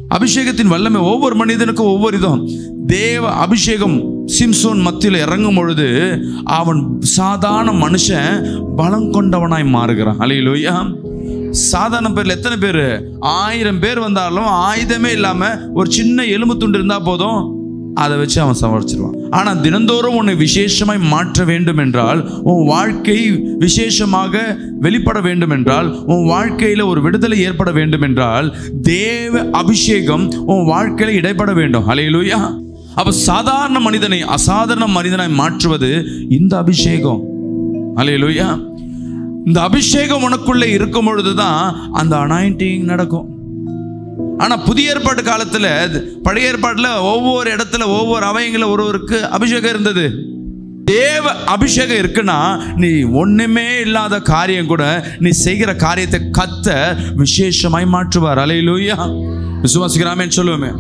அபிஷேகத்தின் வல்லமை ஒவ்வொரு மனிதனுக்கும் ஒவ்வொரு இதும் தேவ அபிஷேகம் சிம்சோன் மத்தியில் இறங்கும் பொழுது அவன் சாதாரண மனுஷன் பலம் கொண்டவனாய் மாறுகிறான் அலையிலோயா சாதாரண பேர்ல எத்தனை பேர் ஆயிரம் பேர் வந்தாலும் ஆயுதமே இல்லாம ஒரு சின்ன எலும்பு துண்டு இருந்தா போதும் அதை வச்சு அவன் சமாளிச்சிருவான் ஆனா தினந்தோறும் உன்னை விசேஷமாய் மாற்ற வேண்டும் என்றால் உன் வாழ்க்கை விசேஷமாக வெளிப்பட வேண்டும் என்றால் உன் வாழ்க்கையில ஒரு விடுதலை ஏற்பட வேண்டும் என்றால் தேவ அபிஷேகம் உன் வாழ்க்கையில இடைப்பட வேண்டும் ஹalleluya அப்ப சாதாரண மனிதனை அசாதாரண மனிதனாய் மாற்றுவது இந்த அபிஷேகம் ஹalleluya இந்த அபிஷேகம் உனக்குள்ள இருக்கும் பொழுதுதான் அந்த அனாயிண்டிங் நடக்கும் ஆனா புதிய ஏற்பாட்டு காலத்துல பழைய ஏற்பாட்டுல ஒவ்வொரு இடத்துல ஒவ்வொரு அவையங்கள ஒருவருக்கு அபிஷேகம் இருந்தது தேவ அபிஷேகம் இருக்குன்னா நீ ஒண்ணுமே இல்லாத காரியம் கூட நீ செய்கிற காரியத்தை கத்த விசேஷமாய் மாற்றுவார் அலையிலூயா விசுவாசிக்கிறாமேன்னு சொல்லுவோமே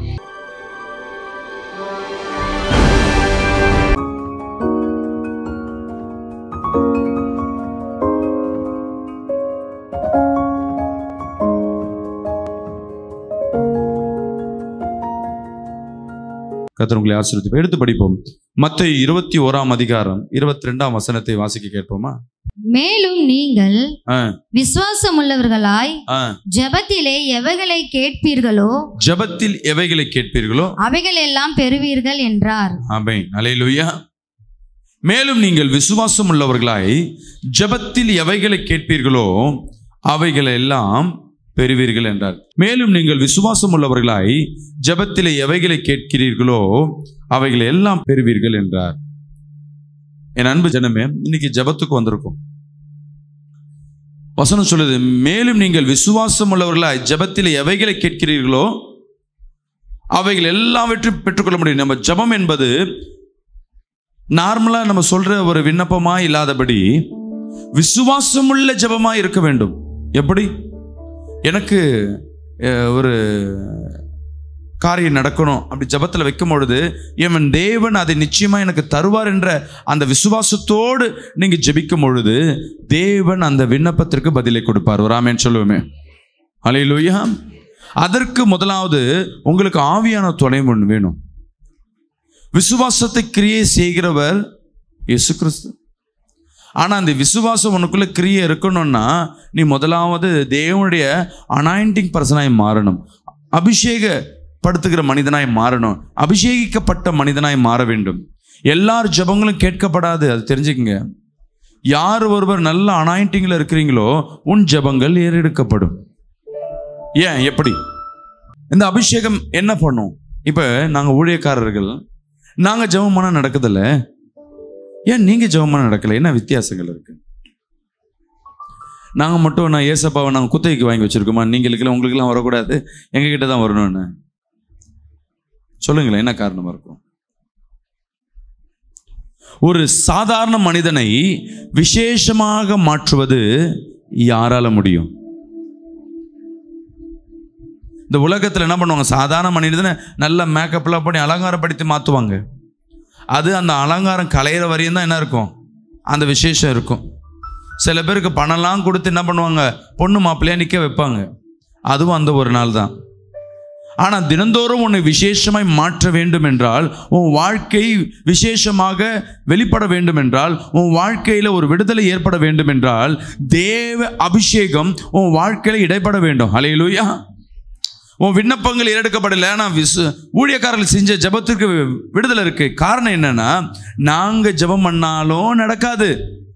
கத்தர் உங்களை ஆசீர்வதிப்பார். எடுத்து படிப்போம் மத்த இருபத்தி ஓராம் அதிகாரம் இருபத்தி ரெண்டாம் வசனத்தை வாசிக்க கேட்போமா மேலும் நீங்கள் ஆ, விசுவாசம் உள்ளவர்களாய் ஆ. ஜெபத்திலே எவைகளை கேட்பீர்களோ ஜெபத்தில் எவைகளை கேட்பீர்களோ அவைகள் எல்லாம் பெறுவீர்கள் என்றார் ஆமென் அலையிலுயா மேலும் நீங்கள் விசுவாசம் உள்ளவர்களாய் ஜெபத்தில் எவைகளை கேட்பீர்களோ அவைகளை எல்லாம் பெறுவீர்கள் என்றார் மேலும் நீங்கள் விசுவாசம் உள்ளவர்களாய் ஜெபத்திலே எவைகளை கேட்கிறீர்களோ அவைகளை எல்லாம் பெறுவீர்கள் என்றார் என் அன்பு ஜனமே இன்னைக்கு ஜெபத்துக்கு வந்திருக்கும் வசனம் சொல்லுது மேலும் நீங்கள் விசுவாசம் உள்ளவர்களாய் ஜெபத்திலே எவைகளை கேட்கிறீர்களோ அவைகள் எல்லாவற்றையும் பெற்றுக்கொள்ள முடியும் நம்ம ஜெபம் என்பது நார்மலா நம்ம சொல்ற ஒரு விண்ணப்பமா இல்லாதபடி விசுவாசமுள்ள ஜெபமா இருக்க வேண்டும் எப்படி எனக்கு அஹ், ஒரு காரியம் நடக்கணும் அப்படி ஜெபத்தில் வைக்கும் பொழுது இவன் தேவன் அதை நிச்சயமா எனக்கு தருவார் என்ற அந்த விசுவாசத்தோடு நீங்க ஜெபிக்கும் பொழுது தேவன் அந்த விண்ணப்பத்திற்கு பதிலை கொடுப்பார் ஒரு ஆமேன்னு சொல்லுவோமே அலையிலூயா அதற்கு முதலாவது உங்களுக்கு ஆவியான துணை ஒன்று வேணும் விசுவாசத்தை கிரியை செய்கிறவர் இயேசு கிறிஸ்து ஆனா அந்த விசுவாசம் உனக்குள்ள கிரியை இருக்கணும்னா நீ முதலாவது தேவனுடைய அனாயிண்டிங் பர்சனாய் மாறணும் அபிஷேகப்படுத்துகிற மனிதனாய் மாறணும் அபிஷேகிக்கப்பட்ட மனிதனாய் மாற வேண்டும் எல்லார் ஜெபங்களும் கேட்கப்படாது அது தெரிஞ்சுக்கங்க யார் ஒருவர் நல்ல அனாயிண்டிங்ல இருக்கிறீங்களோ உன் ஜெபங்கள் ஏறெடுக்கப்படும் ஏன் எப்படி இந்த அபிஷேகம் என்ன பண்ணும் இப்ப நாங்க ஊழியக்காரர்கள் நாங்க ஜெபம் பண்ணா நடக்குதில்ல ஏன் நீங்க ஜெபம் பண்ண நடக்கல என்ன வித்தியாசங்கள் இருக்கு நாங்க மட்டும் நான் ஏசப்பாவை நாங்க குத்தகைக்கு வாங்கி வச்சிருக்கோமா நீங்களுக்கெல்லாம் உங்களுக்கெல்லாம் வரக்கூடாது எங்க கிட்ட தான் வரணும்னு சொல்லுங்களேன் என்ன காரணமா இருக்கும் ஒரு சாதாரண மனிதனை விசேஷமாக மாற்றுவது யாரால முடியும் இந்த உலகத்தில் என்ன பண்ணுவாங்க சாதாரண மனிதனை நல்ல மேக்கப்லாம் பண்ணி அலங்காரப்படுத்தி மாற்றுவாங்க அது அந்த அலங்காரம் கலையிற வரையும் தான் என்ன இருக்கும் அந்த விசேஷம் இருக்கும் சில பேருக்கு பணம்லாம் கொடுத்து என்ன பண்ணுவாங்க பொண்ணு மாப்பிள்ளையா நிற்க வைப்பாங்க அதுவும் அந்த ஒரு நாள் தான் ஆனால் தினந்தோறும் உன்னை விசேஷமாய் மாற்ற வேண்டும் என்றால் உன் வாழ்க்கை விசேஷமாக வெளிப்பட வேண்டும் என்றால் உன் வாழ்க்கையில் ஒரு விடுதலை ஏற்பட வேண்டும் என்றால் தேவ அபிஷேகம் உன் வாழ்க்கையில் இடைப்பட வேண்டும் அலையிலூயா உன் விண்ணப்பங்கள் ஏறெடுக்கப்படல ஆனால் விசு ஊழியக்காரர்கள் செஞ்ச ஜெபத்துக்கு விடுதலை இருக்கு காரணம் என்னன்னா நாங்க ஜெபம் பண்ணாலும் நடக்காது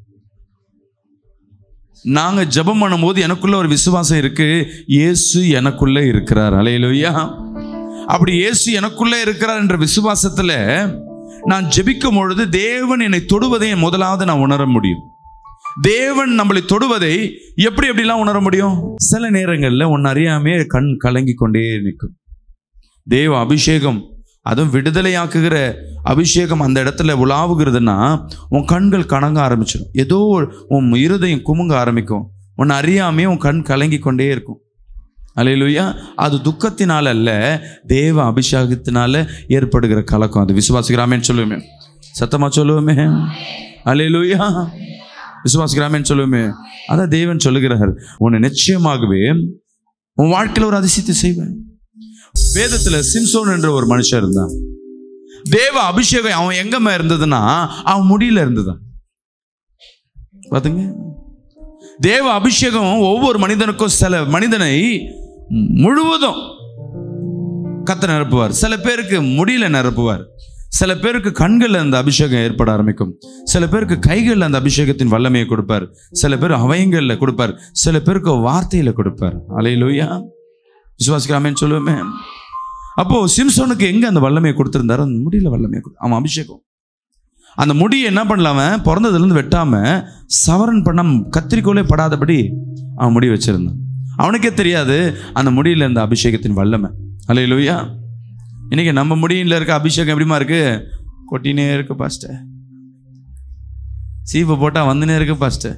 நாங்க ஜெபம் பண்ணும்போது எனக்குள்ள ஒரு விசுவாசம் இருக்கு இயேசு எனக்குள்ள இருக்கிறார் அலையிலோயா அப்படி இயேசு எனக்குள்ள இருக்கிறார் என்ற விசுவாசத்துல நான் ஜெபிக்கும் பொழுது தேவன் என்னை தொடுவதை முதலாவது நான் உணர முடியும் தேவன் நம்மளை தொடுவதை எப்படி எப்படிலாம் உணர முடியும் சில நேரங்களில் உன் அறியாமே கண் கலங்கி கொண்டே நிற்கும் தேவ அபிஷேகம் அதுவும் விடுதலையாக்குகிற அபிஷேகம் அந்த இடத்துல உலாவுகிறதுனா உன் கண்கள் கணங்க ஆரம்பிச்சிடும் ஏதோ ஒரு உன் இருதயம் குமுங்க ஆரம்பிக்கும் உன் அறியாமே உன் கண் கலங்கி கொண்டே இருக்கும் அலையிலுயா அது துக்கத்தினால அல்ல தேவ அபிஷேகத்தினால ஏற்படுகிற கலக்கம் அது விசுவாசிக்கிறாமேன்னு சொல்லுவோமே சத்தமா சொல்லுவோமே அலையிலுயா விசுவாசிக்கிறாமேன்னு சொல்லுவோமே அதான் தேவன் சொல்லுகிறார் உன்னை நிச்சயமாகவே உன் வாழ்க்கையில் ஒரு அதிசயத்தை செய்வேன் வேதத்துல சிம்சோன் என்ற ஒரு மனுஷன் இருந்தான் தேவ அபிஷேகம் அவன் எங்கம்மா இருந்ததுன்னா அவன் முடியல இருந்ததான் பாத்துங்க தேவ அபிஷேகம் ஒவ்வொரு மனிதனுக்கும் சில மனிதனை முழுவதும் கத்த நிரப்புவார் சில பேருக்கு முடியல நிரப்புவார் சில பேருக்கு கண்களில் அந்த அபிஷேகம் ஏற்பட ஆரம்பிக்கும் சில பேருக்கு கைகளில் அந்த அபிஷேகத்தின் வல்லமையை கொடுப்பார் சில பேர் அவயங்களில் கொடுப்பார் சில பேருக்கு வார்த்தையில கொடுப்பார் அலையிலோயா விசுவாசிக்கலாமேன்னு சொல்லுவோமே அப்போ சிம்சோனுக்கு எங்க அந்த வல்லமையை கொடுத்திருந்தாரு அந்த முடியல வல்லமையை கொடு- அவன் அபிஷேகம் அந்த முடியை என்ன பண்ணல அவன் பிறந்ததுலேருந்து வெட்டாம சவரன் பண்ண கத்திரிக்கோலே படாதபடி அவன் முடி வச்சிருந்தான் அவனுக்கே தெரியாது அந்த முடியில இருந்த அபிஷேகத்தின் வல்லமை அலையிலோயா இன்னைக்கு நம்ம முடியில இருக்க அபிஷேகம் எப்படிமா இருக்கு கொட்டினே இருக்கு பாஸ்டர் சீப்பை போட்டா வந்துனே இருக்கு பாஸ்டர்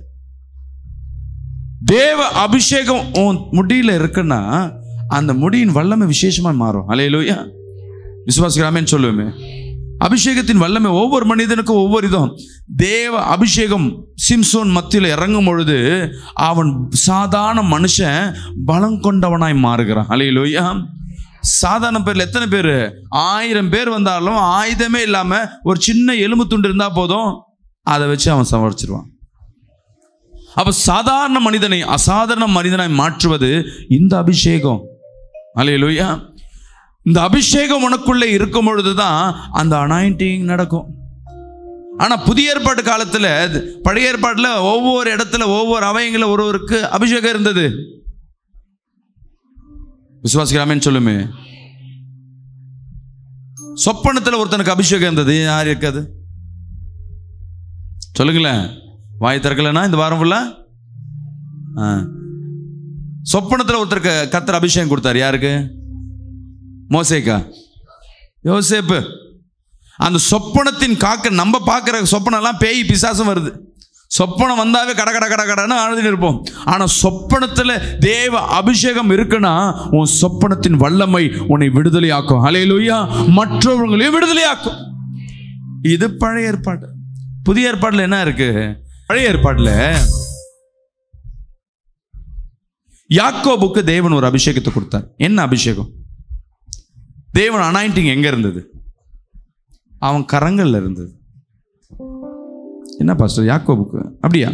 தேவ அபிஷேகம் உன் முடியில இருக்குன்னா அந்த முடியின் வல்லமை விசேஷமா மாறும் அலையிலோயா விசுவாசிக்கிறாமேன்னு சொல்லுவேமே அபிஷேகத்தின் வல்லமை ஒவ்வொரு மனிதனுக்கும் ஒவ்வொரு இதும் தேவ அபிஷேகம் சிம்சோன் மத்தியில் இறங்கும் பொழுது அவன் சாதாரண மனுஷன் பலம் கொண்டவனாய் மாறுகிறான் அலையிலோயா சாதாரண பேர்ல எத்தனை பேர் ஆயிரம் பேர் வந்தாலும் ஆயுதமே இல்லாம ஒரு சின்ன எலும்பு துண்டு இருந்தா போதும் அதை வச்சு அவன் சமாளிச்சிருவான் அப்ப சாதாரண மனிதனை அசாதாரண மனிதனாய் மாற்றுவது இந்த அபிஷேகம் அலையலுயா இந்த அபிஷேகம் உனக்குள்ளே இருக்கும் பொழுதுதான் அந்த அனாயிண்டிங் நடக்கும் ஆனா புதிய ஏற்பாட்டு காலத்துல பழைய ஏற்பாட்டுல ஒவ்வொரு இடத்துல ஒவ்வொரு அவயங்கள ஒருவருக்கு அபிஷேகம் இருந்தது விசுவாசிக்கலாமேன்னு சொல்லுமே சொப்பனத்துல ஒருத்தனுக்கு அபிஷேகம் இருந்தது யார் இருக்காது சொல்லுங்களேன் வாய் திறக்கலன்னா இந்த வாரம் ஃபுல்லா ஆ. சொப்பனத்துல ஒருத்தருக்கு கத்தர் அபிஷேகம் கொடுத்தாரு யாருக்கு மோசேக்கா யோசேப்பு அந்த சொப்பனத்தின் காக்க நம்ம பார்க்குற சொப்பனம்லாம் பேய் பிசாசம் வருது சொப்பனம் வந்தாவே கட கட கட கடன்னு அழுதுன்னு இருப்போம் ஆனால் சொப்பனத்தில் தேவ அபிஷேகம் இருக்குன்னா உன் சொப்பனத்தின் வல்லமை உன்னை விடுதலையாக்கும் அலையிலுயா மற்றவங்களையும் விடுதலையாக்கும் இது பழைய ஏற்பாடு புதிய ஏற்பாடுல என்ன இருக்கு பழைய ஏற்பாடுல யாக்கோபுக்கு தேவன் ஒரு அபிஷேகத்தை கொடுத்தார் என்ன அபிஷேகம் தேவன் அனாயிண்டிங் எங்க இருந்தது அவன் கரங்கள்ல இருந்தது என்ன பாஸ்டர் யாக்கோபுக்கு அப்படியா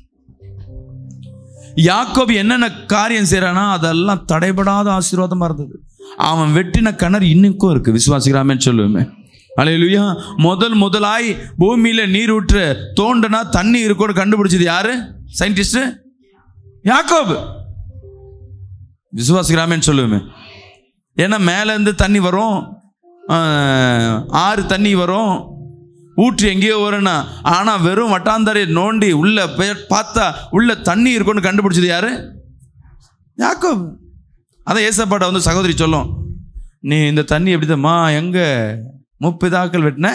யாக்கோபு என்னென்ன காரியம் செய்யறானா அதெல்லாம் தடைபடாத ஆசீர்வாதமா இருந்தது அவன் வெட்டின கிணறு இன்னுக்கும் இருக்கு விசுவாசிக்கிறாமேன்னு சொல்லுவேமே அலையிலுயா முதல் முதலாய் பூமியில நீர் ஊற்று தோண்டனா தண்ணி இருக்கும்னு கண்டுபிடிச்சது யாரு சயின்டிஸ்ட் யாக்கோபு விசுவாசிக்கிறாமேன்னு சொல்லுவேமே ஏன்னா மேலேருந்து தண்ணி வரும் ஆஹ், ஆறு தண்ணி வரும் ஊற்று எங்கேயோ வரும்னா ஆனால் வெறும் வட்டாந்தரை நோண்டி உள்ள போய் பார்த்தா உள்ள தண்ணி இருக்கும்னு கண்டுபிடிச்சது யாரு யாக்கோப் அதான் ஏசப்பாட்ட வந்து சகோதரி சொல்லும் நீ இந்த தண்ணி எப்படிதம்மா எங்க முப்பிதாக்கள் வெட்டின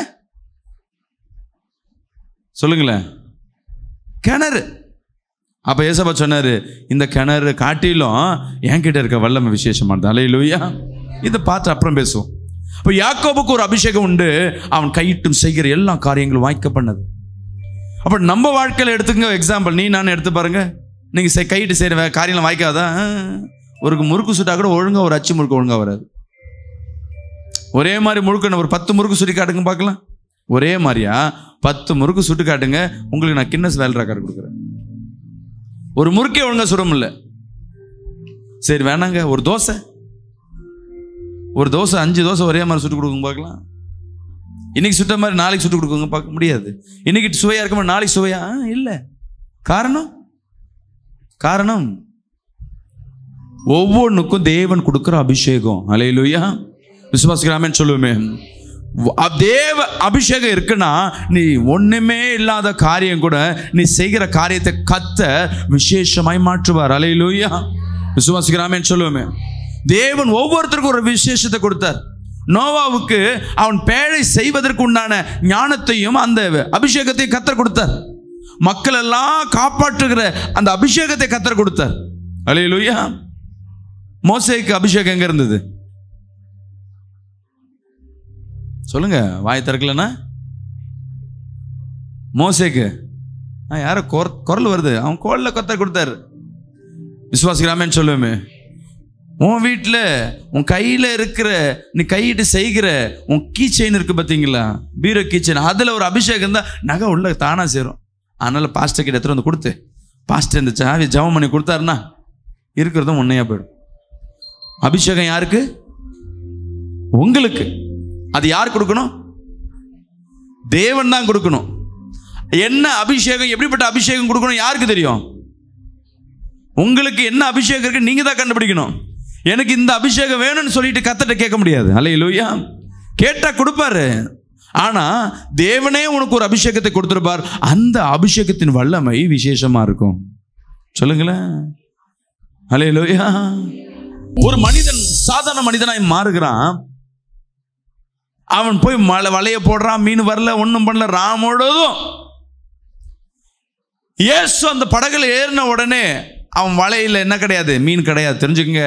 சொல்லுங்களேன் கிணறு அப்ப ஏசப்பா சொன்னாரு இந்த கிணறு காட்டிலும் என்கிட்ட இருக்க வல்லமை விசேஷமானது அலையிலுயா இதை பார்த்து அப்புறம் பேசுவோம் இப்போ யாக்கோபுக்கு ஒரு அபிஷேகம் உண்டு அவன் கையிட்டும் செய்கிற எல்லா காரியங்களும் வாய்க்க பண்ணது அப்ப நம்ம வாழ்க்கையில எடுத்துக்கங்க எக்ஸாம்பிள் நீ நான் எடுத்து பாருங்க நீங்க செய்- கையிட்டு செய்யற வே- காரியம்லாம் வாய்க்காதா ஆ. ஒரு முறுக்கு சுட்டா கூட ஒழுங்கா ஒரு அச்சு முறுக்கு ஒழுங்கா வராது ஒரே மாதிரி முறுக்கு ஒரு பத்து முறுக்கு சுட்டி காட்டுங்க பார்க்கலாம் ஒரே மாதிரியா பத்து முறுக்கு சுட்டு காட்டுங்க உங்களுக்கு நான் கின்னஸ் வேல் ரெக்கார்டு கொடுக்குறேன் ஒரு முறுக்கே ஒழுங்கா சுட முடியல சரி வேணாங்க ஒரு தோசை ஒரு தோசை அஞ்சு தோசை ஒரே மாதிரி சுட்டு கொடுக்குங்க பார்க்கலாம் இன்னைக்கு சுட்ட மாதிரி நாளைக்கு சுட்டு கொடுக்குங்க பார்க்க முடியாது இன்னைக்கு சுவையா இருக்குமா நாளைக்கு சுவையா ஆ, இல்லை காரணம் காரணம் ஒவ்வொன்றுக்கும் தேவன் கொடுக்குற அபிஷேகம் அலையிலுயா விசுவாசிக்கிறாமேன்னு சொல்லுவோமே அ- தேவ அபிஷேகம் இருக்குன்னா நீ ஒண்ணுமே இல்லாத காரியம் கூட நீ செய்கிற காரியத்தை கத்த விசேஷமாய் மாற்றுவார் அலையிலுயா விசுவாசிக்கிறாமேன்னு சொல்லுவோமே தேவன் ஒவ்வொருத்தருக்கும் ஒரு விசேஷத்தை கொடுத்தார் நோவாவுக்கு அவன் பேழை செய்வதற்கு உண்டான ஞானத்தையும் அந்த அபிஷேகத்தையும் கத்தர் கொடுத்தார் மக்கள் எல்லாம் காப்பாற்றுகிற அந்த அபிஷேகத்தை கத்தர் கொடுத்தார் அலையிலுயா மோசேக்கு அபிஷேகம் எங்க இருந்தது சொல்லுங்க வாய் திறக்கலன்னா மோசேக்கு ஆ யாரோ குர குரல் வருது அவன் கோலில் கத்தர் கொடுத்தாரு விசுவாசிக்கிறாமேன்னு சொல்லுவேமே உன் வீட்டில் உன் கையில் இருக்கிற நீ கையிட்டு செய்கிற உன் கீ செயின் இருக்கு பார்த்தீங்களா பீரோ கீ செயின் அதில் ஒரு அபிஷேகம் தான் நகை உள்ள தானாக சேரும் அதனால் பாஸ்டர் கிட்ட எடுத்துகிட்டு வந்து கொடுத்து பாஸ்டர் இந்த சாவி ஜெபம் பண்ணி கொடுத்தாருன்னா இருக்கிறதும் உன்னையா போயிடும் அபிஷேகம் யாருக்கு உங்களுக்கு அது யார் கொடுக்கணும் தேவன் தான் கொடுக்கணும் என்ன அபிஷேகம் எப்படிப்பட்ட அபிஷேகம் கொடுக்கணும் யாருக்கு தெரியும் உங்களுக்கு என்ன அபிஷேகம் இருக்கு நீங்க தான் கண்டுபிடிக்கணும் எனக்கு இந்த அபிஷேகம் வேணும்னு சொல்லிட்டு கத்தட்ட கேட்க முடியாது அல்லையா கேட்டா கொடுப்பாரு ஆனா தேவனே உனக்கு ஒரு அபிஷேகத்தை கொடுத்துருப்பார் அந்த அபிஷேகத்தின் வல்லமை விசேஷமா இருக்கும் சொல்லுங்களேன் அல்லையா ஒரு மனிதன் சாதாரண மனிதனாய் மாறுகிறான் அவன் போய் மலை வலைய போடுறான் மீன் வரல ஒன்றும் பண்ணல ராமோடதும் இயேசு அந்த படகுல ஏறின உடனே அவன் வலையில் என்ன கிடையாது மீன் கிடையாது தெரிஞ்சுக்கங்க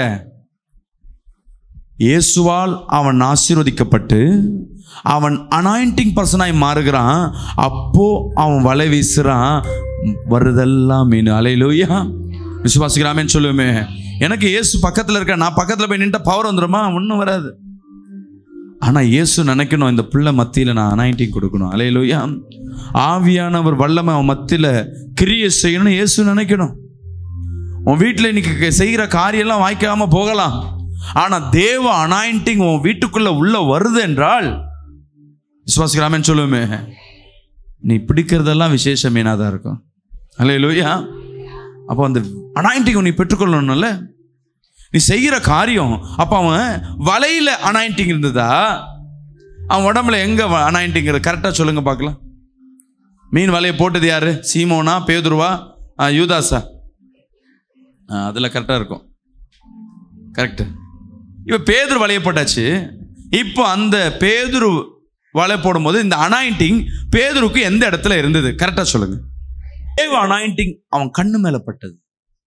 இயேசுவால் அவன் ஆசீர்வதிக்கப்பட்டு அவன் அனாயிண்டிங் பர்சனாய் மாறுகிறான் அப்போ அவன் வலை வீசுறான் வருதெல்லாம் மீன் அலையிலோயா விசுவாசிக்கிறாமேன்னு சொல்லுவேமே எனக்கு இயேசு பக்கத்தில் இருக்க நான் பக்கத்தில் போய் நின்ற பவர் வந்துடுமா ஒன்றும் வராது ஆனால் இயேசு நினைக்கணும் இந்த பிள்ளை மத்தியில் நான் அனாயிண்டிங் கொடுக்கணும் அலையிலோயா ஆவியானவர் வல்லமை அவன் மத்தியில் கிரியை செய்யணும்னு இயேசு நினைக்கணும் உன் வீட்டில் இன்னைக்கு செய்கிற காரியெல்லாம் வாய்க்காம போகலாம் ஆனால் தேவ அனாயிண்டிங் உன் வீட்டுக்குள்ள உள்ள வருது என்றால் விசுவாசிக்கிறாமேன்னு சொல்லுவோமே நீ பிடிக்கிறதெல்லாம் விசேஷ மீனாக தான் இருக்கும் அல்ல லோயா அப்போ அந்த அனாயிண்டிங் நீ பெற்றுக்கொள்ளணும்ல நீ செய்கிற காரியம் அப்போ அவன் வலையில் அனாயிண்டிங் இருந்ததா அவன் உடம்புல எங்கே அனாயிண்டிங் கரெக்டாக சொல்லுங்க பார்க்கலாம் மீன் வலையை போட்டது யாரு சீமோனா பேதுருவா ஆ, யூதாஸா அதில் கரெக்டாக இருக்கும் கரெக்டு இப்போ பேதுரு வலையை போட்டாச்சு இப்போ அந்த பேதுரு வலை போடும்போது இந்த அனாயிண்டிங் பேதுருக்கு எந்த இடத்துல இருந்தது கரெக்டாக சொல்லுங்க தேவ அனாயிண்டிங் அவன் கண்ணு மேலே பட்டது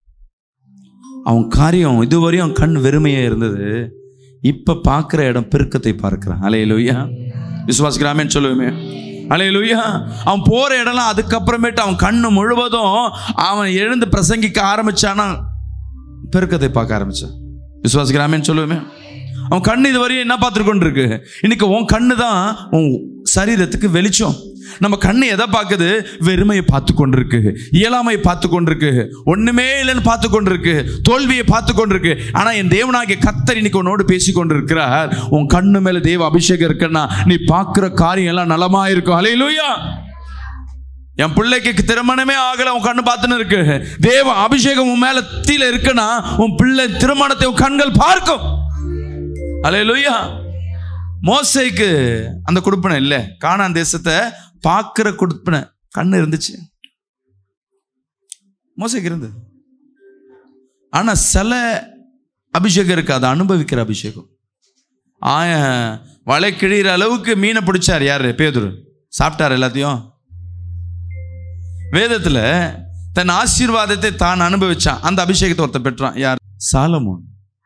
அவன் காரியம் இதுவரையும் அவன் கண் வெறுமையா இருந்தது இப்போ பார்க்குற இடம் பெருக்கத்தை பார்க்கிறான் அலையலுயா விசுவாசிக்கிறாமேன்னு சொல்லுவேமே அலையலுயா அவன் போகிற இடம்லாம் அதுக்கப்புறமேட்டு அவன் கண்ணு முழுவதும் அவன் எழுந்து பிரசங்கிக்க ஆரம்பிச்சானா பெருக்கத்தை பார்க்க ஆரம்பிச்சான் விசுவாசிக்கிறாமேன்னு சொல்லுவேமே அவன் கண்ணு இது வரையும் என்ன பார்த்துருக்கொண்டு இருக்கு இன்னைக்கு உன் கண்ணு தான் உன் சரீரத்துக்கு வெளிச்சம் நம்ம கண்ணு எதை பார்க்குது வெறுமையை பார்த்து கொண்டிருக்கு இயலாமையை பார்த்து கொண்டிருக்கு ஒண்ணுமே இல்லைன்னு பார்த்து கொண்டிருக்கு தோல்வியை பார்த்து கொண்டிருக்கு ஆனா என் தேவனாகிய கத்தர் இன்னைக்கு உன்னோடு பேசி கொண்டிருக்கிறார் உன் கண்ணு மேல தேவ அபிஷேகம் இருக்குன்னா நீ பார்க்குற காரியம் எல்லாம் நலமா இருக்கும் அலையிலூயா என் பிள்ளைக்கு திருமணமே ஆகல உன் கண்ணு பார்த்துன்னு இருக்கு தேவ அபிஷேகம் உன் மேல தீல இருக்குன்னா உன் பிள்ளை திருமணத்தை உன் கண்கள் பார்க்கும் அலையலுயா மோசைக்கு அந்த கொடுப்பனை இல்லை கானான் தேசத்தை பார்க்கிற கொடுப்பனை கண்ணு இருந்துச்சு மோசைக்கு இருந்தது ஆனா சில அபிஷேகம் இருக்கு அதை அனுபவிக்கிற அபிஷேகம் ஆய வலை கிழிகிற அளவுக்கு மீனை பிடிச்சார் யாரு பேதுரு சாப்பிட்டார் எல்லாத்தையும் வேதத்துல தன் ஆசீர்வாதத்தை தான் அனுபவிச்சான் அந்த அபிஷேகத்தை ஒருத்தன் பெற்றான் யார் சாலமோன்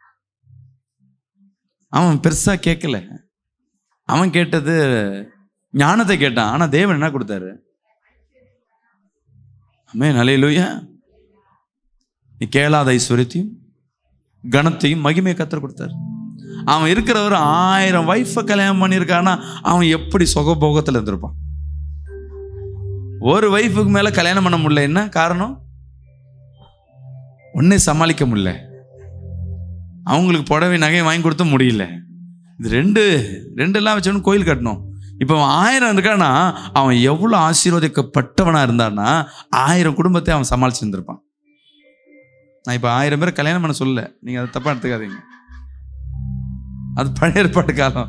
அவன் பெருசா கேட்கல அவன் கேட்டது ஞானத்தை கேட்டான் ஆனா தேவன் என்ன கொடுத்தாரு அமே நலையிலூயா நீ கேளாத ஐஸ்வர்யத்தையும் கணத்தையும் மகிமையை கத்தர் கொடுத்தாரு அவன் இருக்கிறவர் ஆயிரம் வைஃபை கல்யாணம் பண்ணியிருக்கான்னா அவன் எப்படி சுகபோகத்தில் இருந்திருப்பான் ஒரு வைஃபுக்கு மேல கல்யாணம் பண்ண முடியல என்ன காரணம் ஒன்னே சமாளிக்க முடியல அவங்களுக்கு புடவை நகை வாங்கி கொடுத்த முடியல இது ரெண்டு ரெண்டெல்லாம் வச்சவனு கோயில் கட்டணும் இப்போ அவன் ஆயிரம் இருக்கானா அவன் எவ்வளோ ஆசீர்வதிக்கப்பட்டவனா இருந்தான்னா ஆயிரம் குடும்பத்தை அவன் சமாளிச்சிருந்திருப்பான் நான் இப்போ ஆயிரம் பேர் கல்யாணம் பண்ண சொல்லல நீங்க அதை தப்பா எடுத்துக்காதீங்க அது பழைய ஏற்பாட்டு காலம்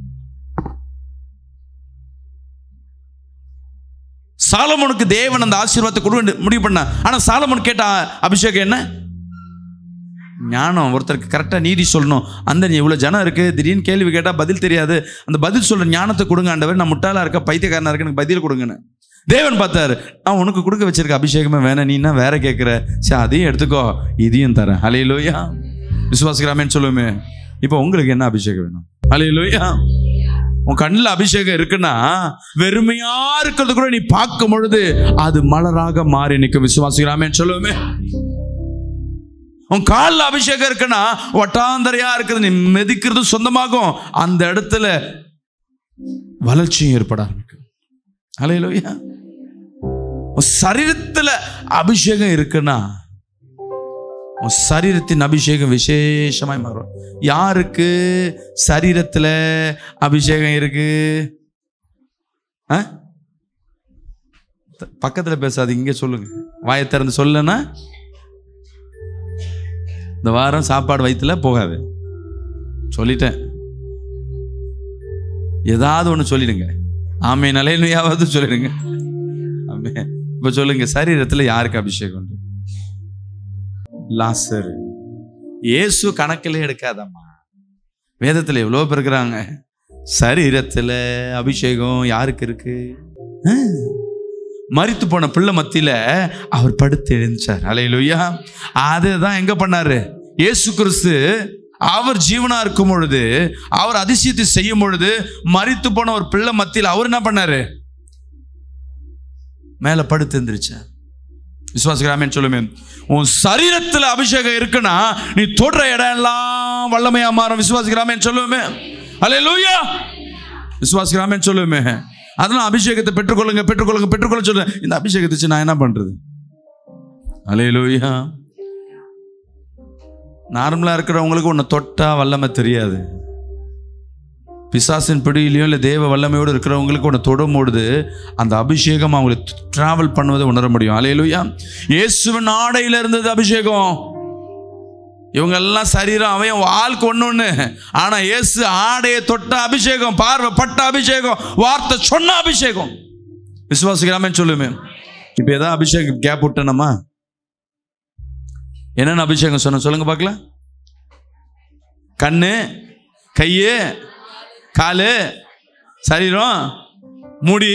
சாலமோனுக்கு தேவன் அந்த ஆசீர்வாதத்தை கொடுக்க முடிவு பண்ண ஆனா சாலமோன் கேட்ட அபிஷேகம் என்ன ஞானம் ஒருத்தருக்கு கரெக்டாக நீதி சொல்லணும் அந்த இவ்வளோ ஜனம் இருக்குது திடீர்னு கேள்வி கேட்டால் பதில் தெரியாது அந்த பதில் சொல்கிற ஞானத்தை கொடுங்க ஆண்டவர் நான் முட்டாளா இருக்க பைத்தியக்காரனா இருக்க எனக்கு பதில் கொடுங்கன்னு தேவன் பார்த்தாரு நான் உனக்கு கொடுக்க வச்சிருக்க அபிஷேகமே வேணாம் நீ என்ன வேற கேட்குற சரி அதையும் எடுத்துக்கோ இதையும் தரேன் அலையிலோயா விசுவாசிக்கிறாமேன்னு சொல்லுவோமே இப்போ உங்களுக்கு என்ன அபிஷேகம் வேணும் அலையிலோயா உன் கண்ணில் அபிஷேகம் இருக்குன்னா வெறுமையா இருக்கிறது கூட நீ பார்க்கும் பொழுது அது மலராக மாறி நிற்கும் விசுவாசிக்கிறாமேன்னு சொல்லுவோமே உன் காலில் அபிஷேகம் இருக்குன்னா வட்டாந்தரையா இருக்குது நீ மிதிக்கிறது சொந்தமாகும் அந்த இடத்துல வளர்ச்சியும் ஏற்பட ஆரம்பிக்கும் அலையிலோயா உன் சரீரத்துல அபிஷேகம் இருக்குன்னா உன் சரீரத்தின் அபிஷேகம் விசேஷமாய் மாறும் யாருக்கு சரீரத்துல அபிஷேகம் இருக்கு ஆ? த- பக்கத்துல பேசாதீங்க இங்க சொல்லுங்க வாயை திறந்து சொல்லனா இந்த வாரம் சாப்பாடு வயிற்றுல போகாது சொல்லிட்டேன் ஏதாவது ஒன்று சொல்லிடுங்க ஆமே நிலையிலையாவது சொல்லிடுங்க ஆமே இப்போ சொல்லுங்க சரீரத்தில் யாருக்கு அபிஷேகம் உண்டு லாசர் இயேசு கணக்கிலே எடுக்காதம்மா வேதத்தில் எவ்வளோ பேர் இருக்கிறாங்க சரீரத்தில் அபிஷேகம் யாருக்கு இருக்கு ஆ. மரித்து போன பிள்ளை மத்தியில அவர் படுத்து எழுந்தார் அலையிலுயா அதுதான் எங்க பண்ணாரு இயேசு கிறிஸ்து அவர் ஜீவனா இருக்கும் பொழுது அவர் அதிசயத்தை செய்யும் பொழுது மரித்து போன ஒரு பிள்ளை மத்தியில் அவர் என்ன பண்ணாரு மேல படுத்து எந்திரிச்சார் விசுவாசிக்கிறாமேன்னு சொல்லுமே உன் சரீரத்துல அபிஷேகம் இருக்குன்னா நீ தொடுற இடம் எல்லாம் வல்லமையா மாறும் விசுவாசிக்கிறாமேன்னு சொல்லுவோமே அல்லேலூயா விசுவாசிக்கிறாமேன்னு சொல்லுவோமே அதெல்லாம் அபிஷேகத்தை பெற்றுக்கொள்ளுங்க பெற்றுக்கொள்ளுங்க பெற்றுக்கொள்ள சொல்லுங்க இந்த அபிஷேகத்தை வச்சு நான் என்ன பண்றது அலையலூயா நார்மலா இருக்கிறவங்களுக்கு உன்னை தொட்டா வல்லமை தெரியாது பிசாசின் பிடியிலையும் இல்லை தேவ வல்லமையோடு இருக்கிறவங்களுக்கு உன்னை தொடும்பொழுது அந்த அபிஷேகம் அவங்களை டிராவல் பண்ணுவதை உணர முடியும் அலையலூயா இயேசுவின் ஆடையில இருந்தது அபிஷேகம் இவங்க எல்லாம் சரீரம் அவன் ஆளுக்கு ஒன்று ஒன்று ஆனால் இயேசு ஆடையை தொட்ட அபிஷேகம் பார்வை பட்ட அபிஷேகம் வார்த்தை சொன்ன அபிஷேகம் விசுவாசிக்கிறாமே சொல்லுமே இப்போ ஏதாவது அபிஷேகம் கேப் விட்டனமா என்னென்ன அபிஷேகம் சொன்ன சொல்லுங்க பார்க்கலாம் கண்ணு கையு காலு சரீரம் முடி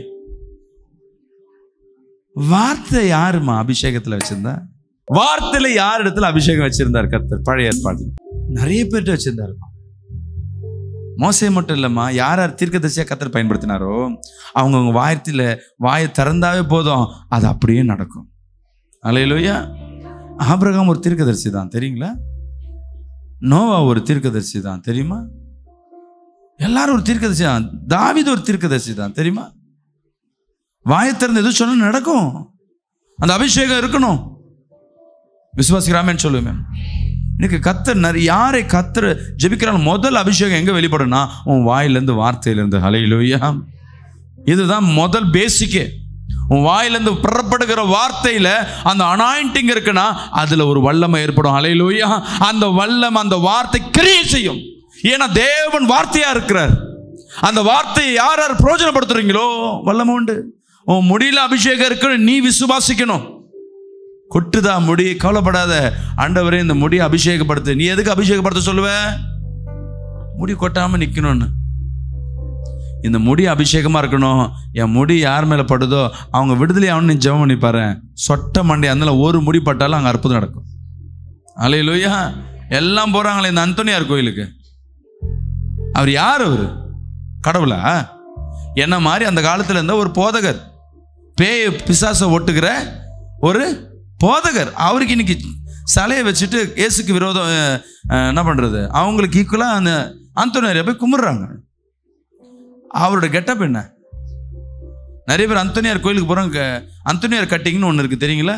வார்த்தை யாருமா அபிஷேகத்தில் வச்சிருந்தா வார்த்தையில யார் இடத்துல அபிஷேகம் வச்சிருந்தார் கர்த்தர் பழைய ஏற்பாடு நிறைய பேர்கிட்ட வச்சிருந்தாருமா மோசே மட்டும் இல்லைம்மா யார் யார் தீர்க்கதரிசியாக கர்த்தர் பயன்படுத்தினாரோ அவங்கவுங்க வாயத்தில் வாயை திறந்தாவே போதும் அது அப்படியே நடக்கும் அலையிலோயா ஆபிரகாம் ஒரு தீர்க்கதரிசி தான் தெரியுங்களா நோவா ஒரு தீர்க்கதரிசி தான் தெரியுமா எல்லாரும் ஒரு தீர்க்கதரிசி தான் தாவீது ஒரு தீர்க்கதரிசி தான் தெரியுமா வாயை திறந்து எது சொன்னா நடக்கும் அந்த அபிஷேகம் இருக்கணும் விசுவாசிக்கிறாமேன்னு சொல்லுவேன் இன்னைக்கு கத்தர் நிறைய யாரை கத்தர் ஜெபிக்கிறாங்க முதல் அபிஷேகம் எங்க வெளிப்படும்னா உன் வாயிலிருந்து வார்த்தையிலிருந்து ஹலையிலோயா இதுதான் முதல் பேசிக்கே உன் வாயிலிருந்து புறப்படுகிற வார்த்தையில அந்த அனாயிண்டிங் இருக்குன்னா அதுல ஒரு வல்லமை ஏற்படும் அலையிலோயா அந்த வல்லம் அந்த வார்த்தை கிரியை செய்யும் ஏன்னா தேவன் வார்த்தையா இருக்கிறார் அந்த வார்த்தையை யார் யார் பிரயோஜனப்படுத்துறீங்களோ வல்லமை உண்டு உன் முடியல அபிஷேகம் இருக்குன்னு நீ விசுவாசிக்கணும் கொட்டுதா முடி கவலைப்படாத ஆண்டவரே இந்த முடியை அபிஷேகப்படுத்து நீ எதுக்கு அபிஷேகப்படுத்த சொல்லுவ முடி கொட்டாம நிக்கணும்னு இந்த முடி அபிஷேகமா இருக்கணும் என் முடி யார் மேல படுதோ அவங்க விடுதலை ஆகணும்னு நீ ஜெபம் பண்ணி பாரு சொட்ட மண்டி அதனால ஒரு முடி பட்டாலும் அங்க அற்புதம் நடக்கும் அலையிலோயா எல்லாம் போறாங்களே இந்த அந்தோனியார் கோயிலுக்கு அவர் யார் அவரு கடவுளா என்ன மாதிரி அந்த காலத்துல இருந்த ஒரு போதகர் பேய் பிசாசை ஒட்டுகிற ஒரு போதகர் அவருக்கு இன்னைக்கு சிலையை வச்சுட்டு இயேசுக்கு விரோதம் அஹ், அஹ், என்ன பண்றது அவங்களுக்கு ஈக்குவலாக அந்த அந்தோனியாரை போய் கும்பிடுறாங்க அவரோட கெட்டப் என்ன நிறைய பேர் அந்தோனியார் கோயிலுக்கு போகிறாங்க அந்தோனியார் கட்டிங்னு ஒன்று இருக்குது தெரியுங்களா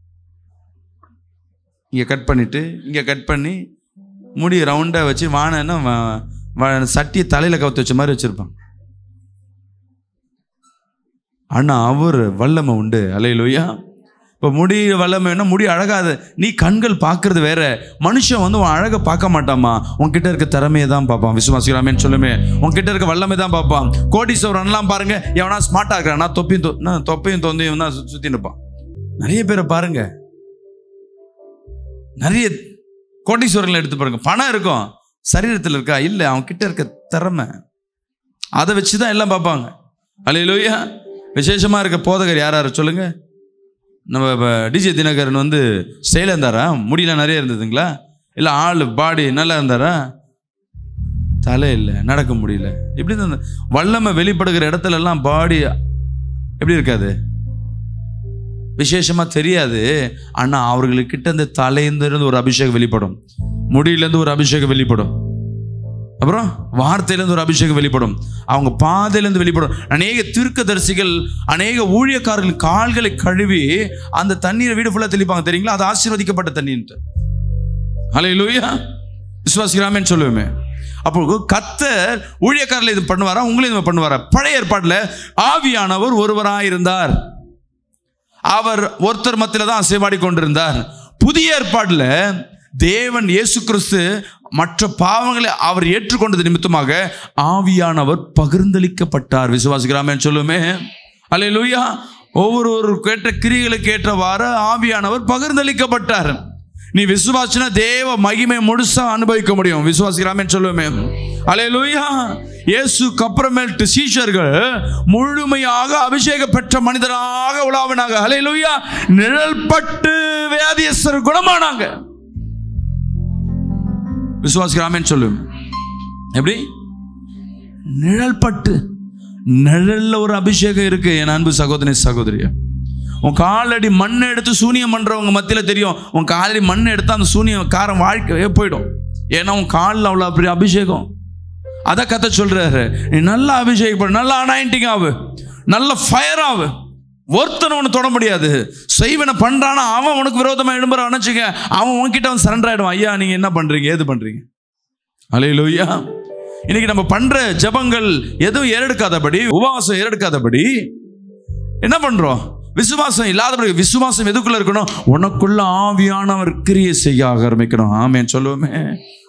இங்கே கட் பண்ணிட்டு இங்கே கட் பண்ணி முடி ரவுண்டாக வச்சு வானைன்னா வ- வ- சட்டியை தலையில் கவுத்து வச்ச மாதிரி வச்சுருப்பாங்க ஆனால் அவர் வல்லமை உண்டு அலையிலோயா இப்போ முடி வல்லமைன்னா முடி அழகாது நீ கண்கள் பார்க்கறது வேற மனுஷன் வந்து உன் அழகை பார்க்க மாட்டாமா உன்கிட்ட இருக்க திறமையை தான் பார்ப்பான் விசுவாசிக்கிறாமேன்னு சொல்லுமே உன்கிட்ட இருக்க வல்லமை தான் பார்ப்பான் கோடீஸ்வரன்லாம் பாருங்க எவனா ஸ்மார்ட்டாக இருக்கிறான் நான் தொப்பியும் தொ- நான் தொப்பையும் தொந்தையும் தான் சுற்றி நிற்பான் நிறைய பேரை பாருங்க நிறைய கோடீஸ்வரங்களை எடுத்து பாருங்க பணம் இருக்கும் சரீரத்தில் இருக்கா இல்லை அவன் கிட்ட இருக்க திறமை அதை வச்சு தான் எல்லாம் பார்ப்பாங்க அலையிலோயா விசேஷமாக இருக்க போதகர் யார் யார் சொல்லுங்க நம்ம டிஜே தினகரன் வந்து ஸ்டைலாக இருந்தாரா முடியெல்லாம் நிறைய இருந்ததுங்களா இல்லை ஆள் பாடி நல்லா இருந்தாரா தலை இல்லை நடக்க முடியல இப்படி தான் இந்த வல்லமை வெளிப்படுகிற இடத்துல எல்லாம் பாடி எப்படி இருக்காது விசேஷமா தெரியாது ஆனா அவர்களுக்கிட்ட இந்த தலையிலிருந்து ஒரு அபிஷேகம் வெளிப்படும் முடியிலேருந்து ஒரு அபிஷேகம் வெளிப்படும் அப்புறம் வார்த்தையிலேருந்து ஒரு அபிஷேகம் வெளிப்படும் அவங்க பாதையிலேருந்து வெளிப்படும் அநேக தீர்க்கதரிசிகள் அநேக ஊழியக்காரர்கள் கால்களை கழுவி அந்த தண்ணீரை வீடு ஃபுல்லாக தெளிப்பாங்க தெரியுங்களா அது ஆசீர்வதிக்கப்பட்ட தண்ணீர்ன்ட்டு ஹலே லூயா விசுவாசிக்கிறாமேன்னு சொல்லுவேமே அப்போ கத்தர் ஊழியக்காரில் இது பண்ணுவாரா உங்களையும் இது பண்ணுவாரா பழைய ஏற்பாட்டில் ஆவியானவர் ஒருவராக இருந்தார் அவர் ஒருத்தர் மத்தியில் தான் அசைவாடி கொண்டிருந்தார் புதிய ஏற்பாட்டில் தேவன் இயேசு கிறிஸ்து மற்ற பாவங்களை அவர் ஏற்றுக்கொண்டது நிமித்தமாக ஆவியானவர் பகிர்ந்தளிக்கப்பட்டார் விசுவாசிக்கிறாமேன்னு சொல்லுமே அல்லேலூயா ஒவ்வொரு கேட்ட கிரிகளுக்கு ஏற்றவாறு ஆவியானவர் பகிர்ந்தளிக்கப்பட்டார் நீ விசுவாசினா தேவ மகிமை முழுசா அனுபவிக்க முடியும் விசுவாசிக்கிறாமேன்னு சொல்லுவோமே அலையலூயா இயேசுக்கு அப்புறமேட்டு சீஷர்கள் முழுமையாக அபிஷேக பெற்ற மனிதராக உலாவினாங்க அலையலூயா நிழல்பட்டு வியாதியஸ்தர் குணமானாங்க விசுவாசிக்கிறாமேன்னு சொல்லுவேன் எப்படி நிழல்பட்டு நிழல்ல ஒரு அபிஷேகம் இருக்கு என் அன்பு சகோதரி சகோதரிய உன் காலடி மண்ணை எடுத்து சூனியம் பண்றவங்க மத்தியில் தெரியும் உன் காலடி மண்ணை எடுத்து அந்த சூனியம் காரம் வாழ்க்கையே போயிடும் ஏன்னா உன் காலில் அவ்வளோ பெரிய அபிஷேகம் அதை கத்த சொல்றாரு நீ நல்லா அபிஷேகம் பண்ணு நல்லா அனாயிண்டிங் ஆகு நல்ல ஃபயர் ஆகு ஒருத்தனை ஒன்று தொட முடியாது செய்வனை பண்றானா அவன் உனக்கு விரோதமாக எழும்புறான் வச்சுக்க அவன் உன்கிட்ட அவன் சரண்டர் ஆயிடுவான் ஐயா நீங்க என்ன பண்றீங்க ஏது பண்றீங்க அலையிலோய்யா இன்னைக்கு நம்ம பண்ற ஜபங்கள் எதுவும் ஏறெடுக்காதபடி உபவாசம் ஏறெடுக்காதபடி என்ன பண்றோம் விசுவாசம் இல்லாதபடி விசுவாசம் எதுக்குள்ள இருக்கணும் உனக்குள்ள ஆவியானவர் கிரியை செய்ய ஆரம்பிக்கணும் ஆமேன்னு சொல்லுவோமே